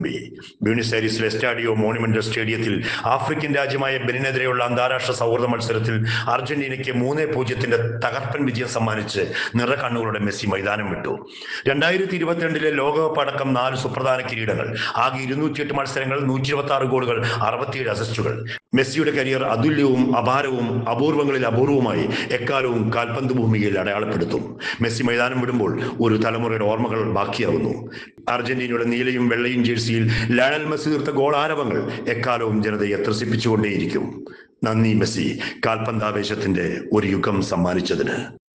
ബ്യൂണിസ് ഐരിസിലെ സ്റ്റാഡിയോ മോണിമെന്റൽ സ്റ്റേഡിയത്തിൽ ആഫ്രിക്കൻ രാജ്യമായ ബെനിനെതിരെയുള്ള അന്താരാഷ്ട്ര സൗഹൃദ മത്സരത്തിൽ അർജന്റീനയ്ക്ക് മൂന്ന് പൂജ്യത്തിന്റെ തകർപ്പൻ വിജയം സമ്മാനിച്ച് നിറകണ്ണുകളുടെ മെസ്സി മൈതാനം വിട്ടു രണ്ടായിരത്തി ഇരുപത്തിരണ്ടിലെ ലോകകപ്പ് അടക്കം നാല് സുപ്രധാന കിരീടങ്ങൾ ആകെ ഇരുന്നൂറ്റിയെട്ട് മത്സരങ്ങൾ നൂറ്റി ഇരുപത്തി ആറ് ഗോളുകൾ അറുപത്തിയേഴ് അസിസ്റ്റുകൾ മെസ്സിയുടെ കരിയർ അതുല്യവും അപാരവും അപൂർവങ്ങളിൽ അപൂർവമായി എക്കാലവും കാൽപന്ത് ഭൂമികയിൽ അടയാളപ്പെടുത്തും മെസ്സി മൈതാനം വിടുമ്പോൾ ഒരു തലമുറയുടെ ഓർമ്മകൾ ബാക്കിയാവുന്നു അർജന്റീനയുടെ നീലയും വെള്ളയും ജേഴ്സിയിൽ ലയണൽ മെസ്സി തീർത്ത ഗോളാരവങ്ങൾ എക്കാലവും ജനതയെ ത്രസിപ്പിച്ചുകൊണ്ടേയിരിക്കും നന്ദി മെസ്സി കാൽപന്താവേശത്തിന്റെ ഒരു യുഗം സമ്മാനിച്ചതിന്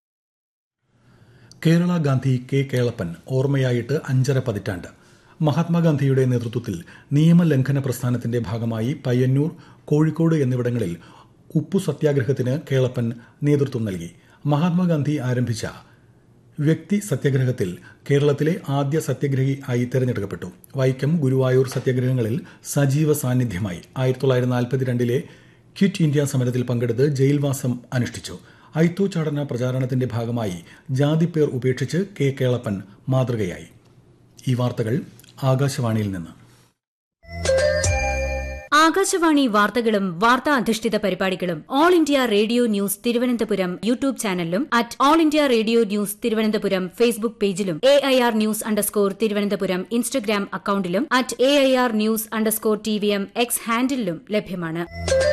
കേരള ഗാന്ധി കെ കേളപ്പൻ ഓർമ്മയായിട്ട് അഞ്ചര പതിറ്റാണ്ട് മഹാത്മാഗാന്ധിയുടെ നേതൃത്വത്തിൽ നിയമലംഘന പ്രസ്ഥാനത്തിന്റെ ഭാഗമായി പയ്യന്നൂർ കോഴിക്കോട് എന്നിവിടങ്ങളിൽ ഉപ്പു സത്യാഗ്രഹത്തിന് കേളപ്പൻ നേതൃത്വം നൽകി മഹാത്മാഗാന്ധി ആരംഭിച്ച വ്യക്തി സത്യാഗ്രഹത്തിൽ കേരളത്തിലെ ആദ്യ സത്യാഗ്രഹി ആയി തെരഞ്ഞെടുക്കപ്പെട്ടു വൈക്കം ഗുരുവായൂർ സത്യാഗ്രഹങ്ങളിൽ സജീവ സാന്നിധ്യമായി ആയിരത്തി തൊള്ളായിരത്തി നാൽപ്പത്തിരണ്ടിലെ ക്വിറ്റ് ഇന്ത്യ സമരത്തിൽ പങ്കെടുത്ത് ജയിൽവാസം അനുഷ്ഠിച്ചു ഐത്തോച്ചാടന പ്രചാരണത്തിന്റെ ഭാഗമായി ജാതിപ്പേർ ഉപേക്ഷിച്ച് കെ കേളപ്പൻ മാതൃകയായി ഈ വാർത്തകൾ ആകാശവാണിയിൽ നിന്ന് ആകാശവാണി വാർത്തകളും വാർത്താ അധിഷ്ഠിത പരിപാടികളും All India Radio news Thiruvananthapuram YouTube ചാനലിലും at All India Radio news Thiruvananthapuram Facebook പേജിലും A I R news underscore Thiruvananthapuram Instagram അക്കൌണ്ടിലും at A I R news underscore T V M X ഹാൻഡിലും ലഭ്യമാണ്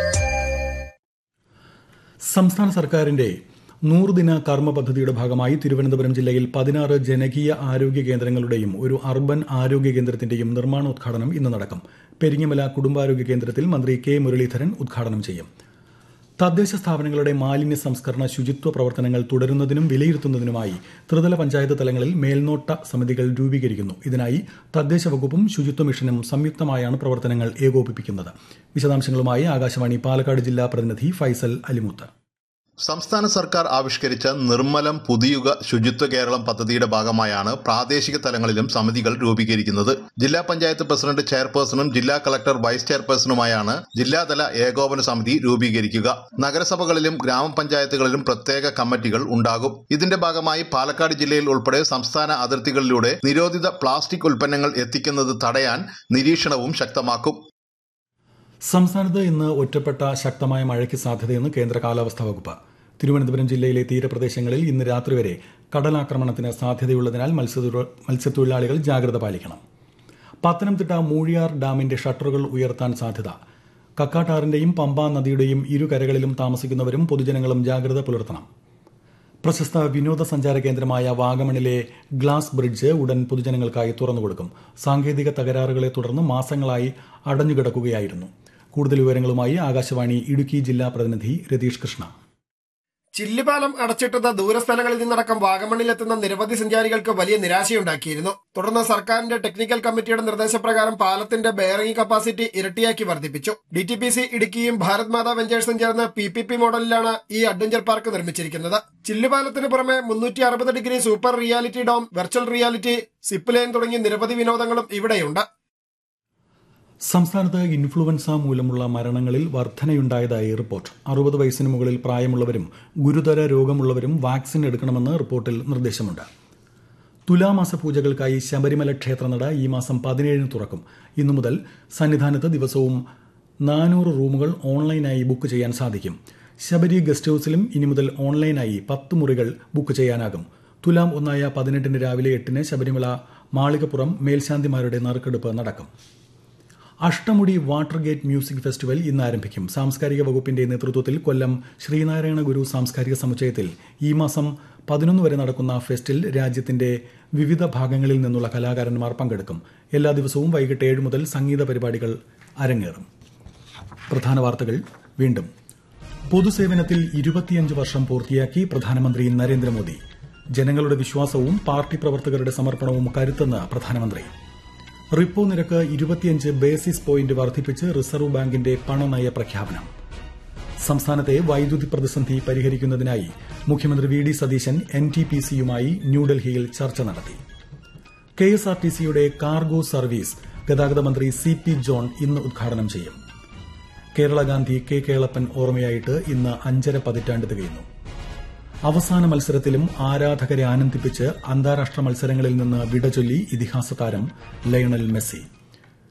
സംസ്ഥാന സർക്കാരിന്റെ നൂറുദിന കർമ്മ പദ്ധതിയുടെ ഭാഗമായി തിരുവനന്തപുരം ജില്ലയിൽ പതിനാറ് ജനകീയ ആരോഗ്യ കേന്ദ്രങ്ങളുടെയും ഒരു അർബൻ ആരോഗ്യ കേന്ദ്രത്തിന്റെയും നിർമ്മാണോദ്ഘാടനം ഇന്ന് നടക്കും പെരിങ്ങമല കുടുംബാരോഗ്യ കേന്ദ്രത്തിൽ മന്ത്രി കെ മുരളീധരൻ ഉദ്ഘാടനം ചെയ്യും തദ്ദേശ സ്ഥാപനങ്ങളുടെ മാലിന്യ സംസ്കരണ ശുചിത്വ പ്രവർത്തനങ്ങൾ തുടരുന്നതിനും വിലയിരുത്തുന്നതിനുമായി ത്രിതല പഞ്ചായത്ത് തലങ്ങളിൽ മേൽനോട്ട സമിതികൾ രൂപീകരിക്കുന്നു ഇതിനായി തദ്ദേശ വകുപ്പും ശുചിത്വ മിഷനും സംയുക്തമായാണ് പ്രവർത്തനങ്ങൾ ഏകോപിപ്പിക്കുന്നത് വിശദാംശങ്ങളുമായി ആകാശവാണി പാലക്കാട് ജില്ലാ പ്രതിനിധി ഫൈസൽ അലിമുത്ത് സംസ്ഥാന സർക്കാർ ആവിഷ്കരിച്ച നിർമ്മലം പുതിയുഗ ശുചിത്വ കേരളം പദ്ധതിയുടെ ഭാഗമായാണ് പ്രാദേശിക തലങ്ങളിലും സമിതികൾ രൂപീകരിക്കുന്നത് ജില്ലാ പഞ്ചായത്ത് പ്രസിഡന്റ് ചെയർപേഴ്സണും ജില്ലാ കളക്ടർ വൈസ് ചെയർപേഴ്സണുമായാണ് ജില്ലാതല ഏകോപന സമിതി രൂപീകരിക്കുക നഗരസഭകളിലും ഗ്രാമപഞ്ചായത്തുകളിലും പ്രത്യേക കമ്മിറ്റികൾ ഉണ്ടാകും ഇതിന്റെ ഭാഗമായി പാലക്കാട് ജില്ലയിൽ ഉൾപ്പെടെ സംസ്ഥാന അതിർത്തികളിലൂടെ നിരോധിത പ്ലാസ്റ്റിക് ഉൽപ്പന്നങ്ങൾ എത്തിക്കുന്നത് തടയാൻ നിരീക്ഷണവും ശക്തമാക്കും സംസ്ഥാനത്ത് ഇന്ന് ഒറ്റപ്പെട്ട ശക്തമായ മഴയ്ക്ക് സാധ്യതയെന്ന് കേന്ദ്ര കാലാവസ്ഥാ വകുപ്പ് തിരുവനന്തപുരം ജില്ലയിലെ തീരപ്രദേശങ്ങളിൽ ഇന്ന് രാത്രി വരെ കടലാക്രമണത്തിന് സാധ്യതയുള്ളതിനാൽ മത്സ്യത്തൊഴിലാളികൾ ജാഗ്രത പാലിക്കണം പത്തനംതിട്ട മൂഴിയാർ ഡാമിന്റെ ഷട്ടറുകൾ ഉയർത്താൻ സാധ്യത കക്കാട്ടാറിന്റെയും പമ്പാ നദിയുടെയും ഇരുകരകളിലും താമസിക്കുന്നവരും പൊതുജനങ്ങളും ജാഗ്രത പുലർത്തണം പ്രശസ്ത വിനോദസഞ്ചാര കേന്ദ്രമായ വാഗമണിലെ ഗ്ലാസ് ബ്രിഡ്ജ് ഉടൻ പൊതുജനങ്ങൾക്കായി തുറന്നുകൊടുക്കും സാങ്കേതിക തകരാറുകളെ തുടർന്ന് മാസങ്ങളായി അടഞ്ഞുകിടക്കുകയായിരുന്നു കൂടുതൽ വിവരങ്ങളുമായി ആകാശവാണി ഇടുക്കി ജില്ലാ പ്രതിനിധി രതീഷ് കൃഷ്ണ ചില്ലുപാലം അടച്ചിട്ടത് ദൂരസ്ഥലങ്ങളിൽ നിന്നടക്കം വാഗമണ്ണിലെത്തുന്ന നിരവധി സഞ്ചാരികൾക്ക് വലിയ നിരാശയുണ്ടാക്കിയിരുന്നു തുടർന്ന് സർക്കാരിന്റെ ടെക്നിക്കൽ കമ്മിറ്റിയുടെ നിർദ്ദേശപ്രകാരം പാലത്തിന്റെ ബെയറിംഗ് കപ്പാസിറ്റി ഇരട്ടിയാക്കി വർദ്ധിപ്പിച്ചു ഡി ടി പി സി ഇടുക്കിയും ഭാരത് മാതാ വെഞ്ചേഴ്സും ചേർന്ന് പി പി പി മോഡലിലാണ് ഈ അഡ്വഞ്ചർ പാർക്ക് നിർമ്മിച്ചിരിക്കുന്നത് ചില്ലുപാലത്തിന് പുറമെ മുന്നൂറ്റി അറുപത് degree super reality dome virtual reality zip line തുടങ്ങി നിരവധി വിനോദങ്ങളും ഇവിടെയുണ്ട് സംസ്ഥാനത്ത് ഇൻഫ്ലുവൻസ മൂലമുള്ള മരണങ്ങളിൽ വർധനയുണ്ടായതായി റിപ്പോർട്ട് അറുപത് വയസ്സിന് മുകളിൽ പ്രായമുള്ളവരും ഗുരുതര രോഗമുള്ളവരും വാക്സിൻ എടുക്കണമെന്ന് റിപ്പോർട്ടിൽ നിർദ്ദേശമുണ്ട് തുലാമാസ പൂജകൾക്കായി ശബരിമല ക്ഷേത്രനട ഈ മാസം പതിനേഴിന് തുറക്കും ഇന്നു മുതൽ സന്നിധാനത്ത് ദിവസവും നാനൂറ് റൂമുകൾ ഓൺലൈനായി ബുക്ക് ചെയ്യാൻ സാധിക്കും ശബരി ഗസ്റ്റ് ഹൌസിലും ഇനി മുതൽ ഓൺലൈനായി പത്ത് മുറികൾ ബുക്ക് ചെയ്യാനാകും തുലാം ഒന്നായ പതിനെട്ടിന് രാവിലെ എട്ടിന് ശബരിമല മാളികപ്പുറം മേൽശാന്തിമാരുടെ നറുക്കെടുപ്പ് നടക്കും Ashtamudi water gate music festival ഇന്ന് ആരംഭിക്കും സാംസ്കാരിക വകുപ്പിന്റെ നേതൃത്വത്തിൽ കൊല്ലം ശ്രീനാരായണ ഗുരു സാംസ്കാരിക സമുച്ചയത്തിൽ ഈ മാസം പതിനൊന്ന് വരെ നടക്കുന്ന ഫെസ്റ്റിൽ രാജ്യത്തിന്റെ വിവിധ ഭാഗങ്ങളിൽ നിന്നുള്ള കലാകാരന്മാർ പങ്കെടുക്കും എല്ലാ ദിവസവും വൈകിട്ട് ഏഴ് മുതൽ സംഗീത പരിപാടികൾ അരങ്ങേറും പ്രധാന വാർത്തകൾ വീണ്ടും പൊതുസേവനത്തിൽ ഇരുപത്തിയഞ്ച് വർഷം പൂർത്തിയാക്കി പ്രധാനമന്ത്രി നരേന്ദ്രമോദി ജനങ്ങളുടെ വിശ്വാസവും പാർട്ടി പ്രവർത്തകരുടെ സമർപ്പണവും കരുത്തെന്ന് പ്രധാനമന്ത്രി റിപ്പോ നിരക്ക് ഇരുപത്തിയഞ്ച് ബേസിസ് പോയിന്റ് വർദ്ധിപ്പിച്ച് റിസർവ് ബാങ്കിന്റെ പണനയ പ്രഖ്യാപനം സംസ്ഥാനത്തെ വൈദ്യുതി പ്രതിസന്ധി പരിഹരിക്കുന്നതിനായി മുഖ്യമന്ത്രി V D Satheesan N T P സിയുമായി ന്യൂഡൽഹിയിൽ ചർച്ച നടത്തി കെ എസ് ആർ ടി സിയുടെ കാർഗോ സർവീസ് ഗതാഗത മന്ത്രി സി പി ജോൺ ഇന്ന് ഉദ്ഘാടനം ചെയ്യും കേരള ഗാന്ധി കെ കേളപ്പൻ ഓർമ്മയായിട്ട് ഇന്ന് അഞ്ചര പതിറ്റാണ്ട് തികയുന്നു അവസാന മത്സരത്തിലും ആരാധകരെ ആനന്ദിപ്പിച്ച് അന്താരാഷ്ട്ര മത്സരങ്ങളിൽ നിന്ന് വിടചൊല്ലി ഇതിഹാസ താരം ലയണൽ മെസ്സി